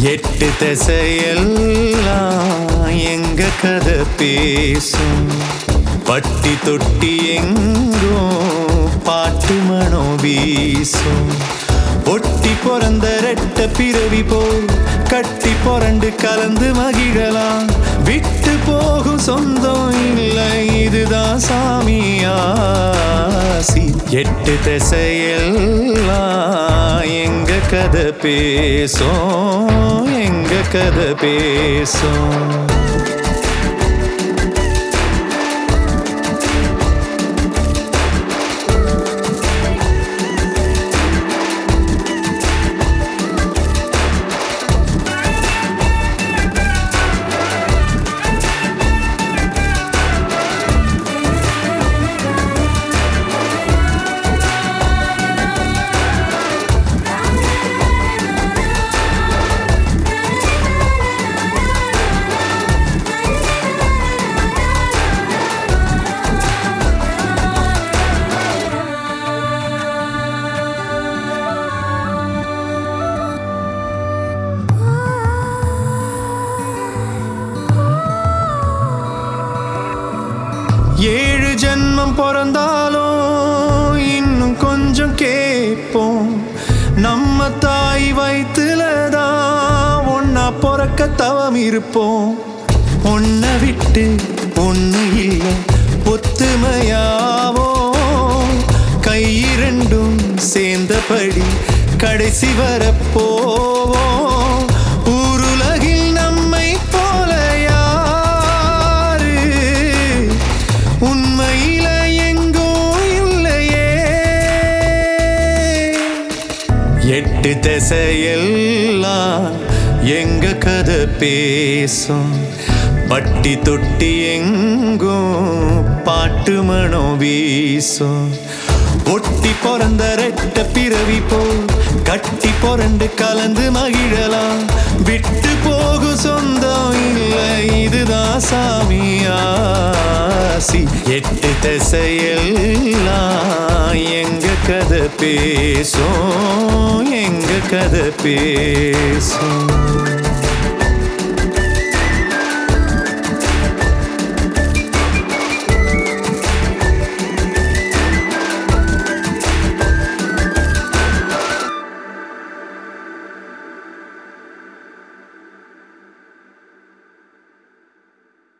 எட்டு திசையெல்லாம் எங்க கதை பேசும் பட்டி தொட்டி எங்கும் பாட்டு மனம் வீசும் ஒட்டி பிறந்த ரெட்ட பிறவி போல் கட்டி புரண்டு கலந்து மகிழலாம் விட்டு போகும் சொந்தம் இல்லை இதுதான் சாமியாசி எட்டு திசையெல்லாம் எங்க கதை பேசும் எங்க கதை பேசும் ஏழு ஜென்மம் பிறந்தாலும் இன்னும் கொஞ்சம் கேட்போம் நம்ம தாய் வயிற்றுல தான் ஒன்னா பிறக்க தவம் இருப்போம் ஒன்ன விட்டு ஒண்ணு இல்லை ஒத்துமையாவோ கை இரண்டும் சேர்ந்தபடி கடைசி வரப்போவோம் ஊருலகில் நம்மை போல யாரு உண்மையில எங்கோ இல்லையே எட்டு திசையெல்லாம் எங்க கதை பேசும் பட்டி தொட்டி எங்கும் பாட்டு மனம் வீசும் ஒட்டி பிறந்த ரெட்ட பிறவி போல் கட்டி புரண்டு கலந்து மகிழலாம் விட்டு போகும் சொந்தம் இல்லை இதுதான் சாமியாசி எட்டு திசையெல்லாம் எங்க கதை பேசும் எங்க கதை பேசும்